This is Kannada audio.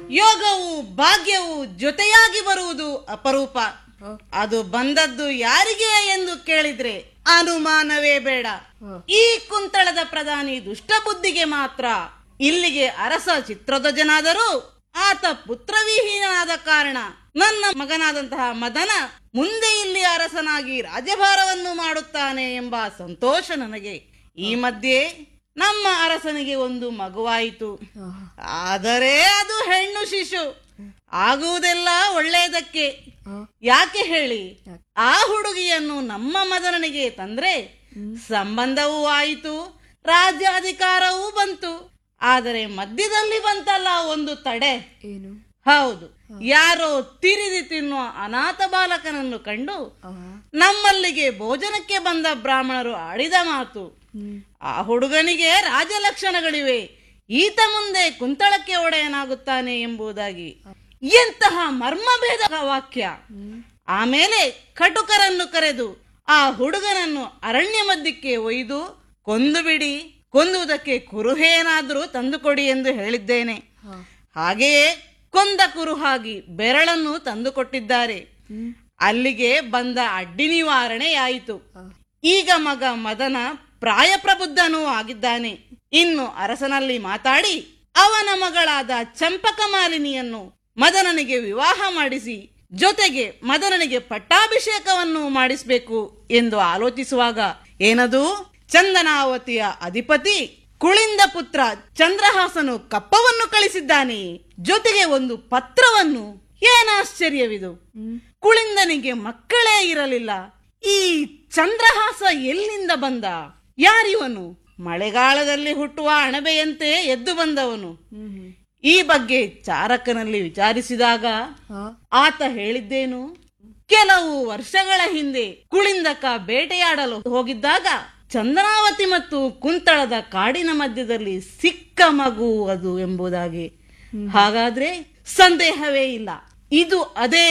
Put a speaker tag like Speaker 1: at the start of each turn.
Speaker 1: ಯೋಗವು ಭಾಗ್ಯವು ಜೊತೆಯಾಗಿ ಬರುವುದು ಅಪರೂಪ ಅದು ಬಂದದ್ದು ಯಾರಿಗೆ ಎಂದು ಕೇಳಿದ್ರೆ ಅನುಮಾನವೇ ಬೇಡ ಈ ಕುಂತಳದ ಪ್ರಧಾನಿ ದುಷ್ಟಬುದ್ಧಿಗೆ ಮಾತ್ರ ಇಲ್ಲಿಗೆ ಅರಸ ಚಿತ್ರಧ್ವಜನಾದರೂ ಆತ ಪುತ್ರವಿಹೀನನಾದ ಕಾರಣ ನನ್ನ ಮಗನಾದಂತಹ ಮದನ ಮುಂದೆ ಇಲ್ಲಿ ಅರಸನಾಗಿ ರಾಜ್ಯಭಾರವನ್ನು ಮಾಡುತ್ತಾನೆ ಎಂಬ ಸಂತೋಷ ನನಗೆ ಈ ಮಧ್ಯೆ ನಮ್ಮ ಅರಸನಿಗೆ ಒಂದು ಮಗುವಾಯಿತು ಆದರೆ ಅದು ಹೆಣ್ಣು ಶಿಶು ಆಗುವುದೆಲ್ಲ ಒಳ್ಳೆಯದಕ್ಕೆ ಯಾಕೆ ಹೇಳಿ ಆ ಹುಡುಗಿಯನ್ನು ನಮ್ಮ ಮದನನಿಗೆ ತಂದ್ರೆ ಸಂಬಂಧವೂ ಆಯಿತು ರಾಜ್ಯಾಧಿಕಾರವೂ ಬಂತು ಆದರೆ ಮಧ್ಯದಲ್ಲಿ ಬಂತಲ್ಲ ಒಂದು ತಡೆ
Speaker 2: ಏನು
Speaker 1: ಹೌದು ಯಾರೋ ತಿರಿದಿ ತಿನ್ನುವ ಅನಾಥ ಬಾಲಕನನ್ನು ಕಂಡು ನಮ್ಮಲ್ಲಿಗೆ ಭೋಜನಕ್ಕೆ ಬಂದ ಬ್ರಾಹ್ಮಣರು ಆಡಿದ ಮಾತು ಆ ಹುಡುಗನಿಗೆ ರಾಜಲಕ್ಷಣಗಳಿವೆ ಈತ ಮುಂದೆ ಕುಂತಳಕ್ಕೆ ಒಡೆಯನಾಗುತ್ತಾನೆ ಎಂಬುದಾಗಿ ಎಂತಹ ಮರ್ಮಭೇದ ವಾಕ್ಯ ಆಮೇಲೆ ಕಟುಕರನ್ನು ಕರೆದು ಆ ಹುಡುಗನನ್ನು ಅರಣ್ಯ ಮಧ್ಯಕ್ಕೆ ಒಯ್ದು ಕೊಂದು ಬಿಡಿ ಕೊಂದುವುದಕ್ಕೆ ಕುರುಹೇನಾದ್ರೂ ತಂದುಕೊಡಿ ಎಂದು ಹೇಳಿದ್ದೇನೆ ಹಾಗೆಯೇ ಕೊಂದ ಕುರುಹಾಗಿ ಬೆರಳನ್ನು ತಂದುಕೊಟ್ಟಿದ್ದಾರೆ ಅಲ್ಲಿಗೆ ಬಂದ ಅಡ್ಡಿ ನಿವಾರಣೆಯಾಯಿತು ಈಗ ಮಗ ಮದನ ಪ್ರಾಯಪ್ರಬುದ್ಧನೂ ಆಗಿದ್ದಾನೆ ಇನ್ನು ಅರಸನಲ್ಲಿ ಮಾತಾಡಿ ಅವನ ಮಗಳಾದ ಚಂಪಕ ಮಾಲಿನಿಯನ್ನು ಮದನನಿಗೆ ವಿವಾಹ ಮಾಡಿಸಿ ಜೊತೆಗೆ ಮದನನಿಗೆ ಪಟ್ಟಾಭಿಷೇಕವನ್ನು ಮಾಡಿಸಬೇಕು ಎಂದು ಆಲೋಚಿಸುವಾಗ ಏನದು ಚಂದನಾವತಿಯ ಅಧಿಪತಿ ಕುಳಿಂದ ಪುತ್ರ ಚಂದ್ರಹಾಸನು ಕಪ್ಪವನ್ನು ಕಳಿಸಿದ್ದಾನೆ ಜೊತೆಗೆ ಒಂದು ಪತ್ರವನ್ನು ಏನಾಶ್ಚರ್ಯವಿದು ಕುಳಿಂದನಿಗೆ ಮಕ್ಕಳೇ ಇರಲಿಲ್ಲ ಈ ಚಂದ್ರಹಾಸ ಎಲ್ಲಿಂದ ಬಂದ ಯಾರಿವನು ಮಳೆಗಾಲದಲ್ಲಿ ಹುಟ್ಟುವ ಅಣಬೆಯಂತೆ ಎದ್ದು ಬಂದವನು ಈ ಬಗ್ಗೆ ಚಾರಕನಲ್ಲಿ ವಿಚಾರಿಸಿದಾಗ ಆತ ಹೇಳಿದ್ದೇನು ಕೆಲವು ವರ್ಷಗಳ ಹಿಂದೆ ಕುಳಿಂದಕ ಬೇಟೆಯಾಡಲು ಹೋಗಿದ್ದಾಗ ಚಂದನಾವತಿ ಮತ್ತು ಕುಂತಳದ ಕಾಡಿನ ಮಧ್ಯದಲ್ಲಿ ಸಿಕ್ಕ ಮಗು ಅದು ಎಂಬುದಾಗಿ ಹಾಗಾದ್ರೆ ಸಂದೇಹವೇ ಇಲ್ಲ ಇದು ಅದೇ